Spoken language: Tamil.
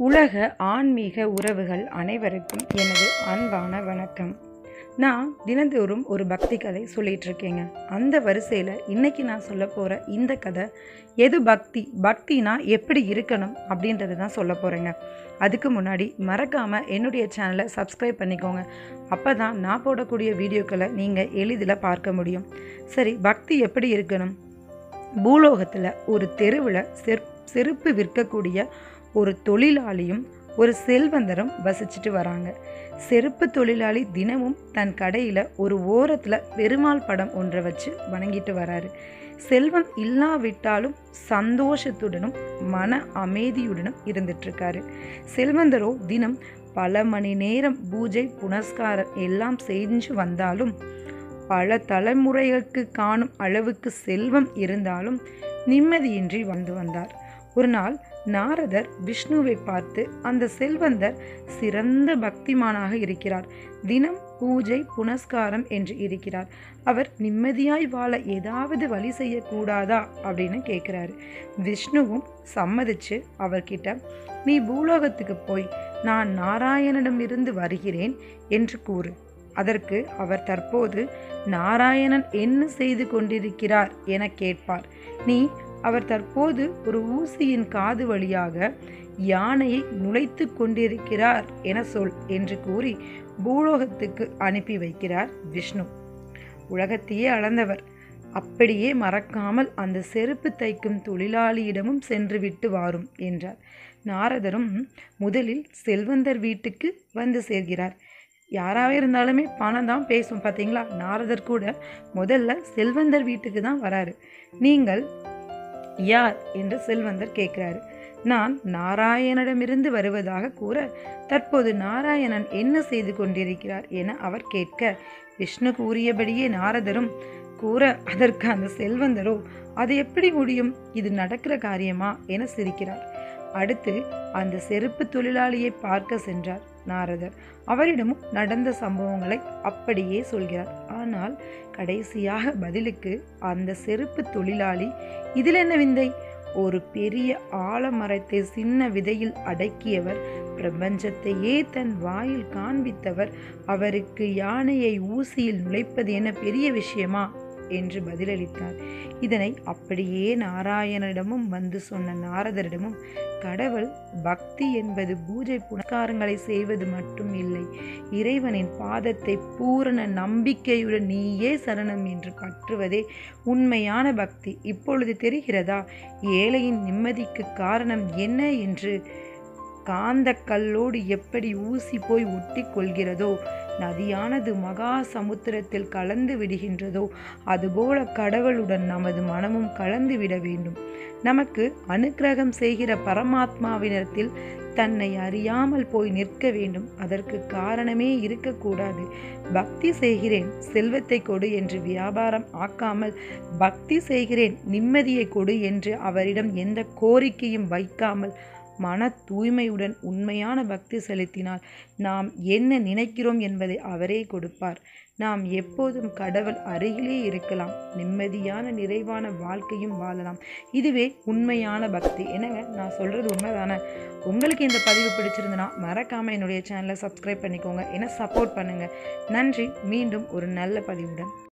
உலக ஆன்மீக உறவுகள் அனைவருக்கும் எனது அன்பான வணக்கம் நான் தினந்தோறும் ஒரு பக்தி கதை சொல்லிட்டு இருக்கேங்க அந்த வரிசையில் இன்னைக்கு நான் சொல்ல போகிற இந்த கதை எது பக்தி பக்தினா எப்படி இருக்கணும் அப்படின்றது தான் சொல்ல போகிறேங்க அதுக்கு முன்னாடி மறக்காமல் என்னுடைய சேனலை சப்ஸ்கிரைப் பண்ணிக்கோங்க அப்போ தான் நான் போடக்கூடிய வீடியோக்களை நீங்கள் எளிதில் பார்க்க முடியும் சரி பக்தி எப்படி இருக்கணும் பூலோகத்தில் ஒரு தெருவில் செர் செருப்பு விற்கக்கூடிய ஒரு தொழிலாளியும் ஒரு செல்வந்தரும் வசிச்சுட்டு வராங்க செருப்பு தொழிலாளி தினமும் தன் கடையில் ஒரு ஓரத்தில் பெருமாள் படம் ஒன்றை வச்சு வணங்கிட்டு வராரு செல்வம் இல்லாவிட்டாலும் சந்தோஷத்துடனும் மன அமைதியுடனும் இருந்துட்டுருக்காரு செல்வந்தரோ தினம் பல மணி நேரம் பூஜை புனஸ்காரம் எல்லாம் செஞ்சு வந்தாலும் பல தலைமுறைகளுக்கு காணும் அளவுக்கு செல்வம் இருந்தாலும் நிம்மதியின்றி வந்து வந்தார் ஒரு நாள் நாரதர் விஷ்ணுவை பார்த்து அந்த செல்வந்தர் சிறந்த பக்திமானாக இருக்கிறார் தினம் பூஜை புனஸ்காரம் என்று இருக்கிறார் அவர் நிம்மதியாய் வாழ ஏதாவது வழி செய்யக்கூடாதா அப்படின்னு கேட்குறாரு விஷ்ணுவும் சம்மதிச்சு அவர்கிட்ட நீ பூலோகத்துக்கு போய் நான் நாராயணனிடமிருந்து வருகிறேன் என்று கூறு அதற்கு அவர் தற்போது நாராயணன் என்ன செய்து கொண்டிருக்கிறார் என கேட்பார் நீ அவர் தற்போது ஒரு ஊசியின் காது வழியாக யானையை நுழைத்து கொண்டிருக்கிறார் என சொல் என்று கூறி பூலோகத்துக்கு அனுப்பி வைக்கிறார் விஷ்ணு உலகத்தையே அளந்தவர் அப்படியே மறக்காமல் அந்த செருப்பு தைக்கும் தொழிலாளியிடமும் சென்று விட்டு வாரும் என்றார் நாரதரும் முதலில் செல்வந்தர் வீட்டுக்கு வந்து சேர்கிறார் யாராக இருந்தாலுமே பணம் தான் பேசும் பார்த்தீங்களா நாரதர் கூட முதல்ல செல்வந்தர் வீட்டுக்கு தான் வராரு நீங்கள் யார் என்று செல்வந்தர் கேட்கிறாரு நான் நாராயணனிடமிருந்து வருவதாக கூற தற்போது நாராயணன் என்ன செய்து கொண்டிருக்கிறார் என அவர் கேட்க விஷ்ணு கூறியபடியே நாரதரும் கூற அதற்கு அந்த செல்வந்தரோ அது எப்படி முடியும் இது நடக்கிற காரியமா என சிரிக்கிறார் அடுத்து அந்த செருப்பு தொழிலாளியை பார்க்க சென்றார் நாரதர் அவரிடமும் நடந்த சம்பவங்களை அப்படியே சொல்கிறார் ஆனால் கடைசியாக பதிலுக்கு அந்த செருப்பு தொழிலாளி இதில் என்ன விந்தை ஒரு பெரிய ஆலமரத்தை சின்ன விதையில் அடக்கியவர் பிரபஞ்சத்தையே தன் வாயில் காண்பித்தவர் அவருக்கு யானையை ஊசியில் நுழைப்பது என்ன பெரிய விஷயமா என்று பதிலளித்தார் இதனை அப்படியே நாராயணனிடமும் வந்து சொன்ன நாரதரிடமும் கடவுள் பக்தி என்பது பூஜை புனஸ்காரங்களை செய்வது மட்டும் இல்லை இறைவனின் பாதத்தை பூரண நம்பிக்கையுடன் நீயே சரணம் என்று பற்றுவதே உண்மையான பக்தி இப்பொழுது தெரிகிறதா ஏழையின் நிம்மதிக்கு காரணம் என்ன என்று காந்த கல்லோடு எப்படி ஊசி போய் ஒட்டி கொள்கிறதோ நதியானது மகா சமுத்திரத்தில் கலந்து விடுகின்றதோ அதுபோல கடவுளுடன் நமது மனமும் கலந்து விட வேண்டும் நமக்கு அனுக்கிரகம் செய்கிற பரமாத்மாவினத்தில் தன்னை அறியாமல் போய் நிற்க வேண்டும் அதற்கு காரணமே இருக்கக்கூடாது பக்தி செய்கிறேன் செல்வத்தை கொடு என்று வியாபாரம் ஆக்காமல் பக்தி செய்கிறேன் நிம்மதியை கொடு என்று அவரிடம் எந்த கோரிக்கையும் வைக்காமல் மன தூய்மையுடன் உண்மையான பக்தி செலுத்தினால் நாம் என்ன நினைக்கிறோம் என்பதை அவரே கொடுப்பார் நாம் எப்போதும் கடவுள் அருகிலே இருக்கலாம் நிம்மதியான நிறைவான வாழ்க்கையும் வாழலாம் இதுவே உண்மையான பக்தி என்னங்க நான் சொல்கிறது உண்மைதானே உங்களுக்கு இந்த பதிவு பிடிச்சிருந்தனா மறக்காமல் என்னுடைய சேனலை சப்ஸ்கிரைப் பண்ணிக்கோங்க என்ன சப்போர்ட் பண்ணுங்கள் நன்றி மீண்டும் ஒரு நல்ல பதிவுடன்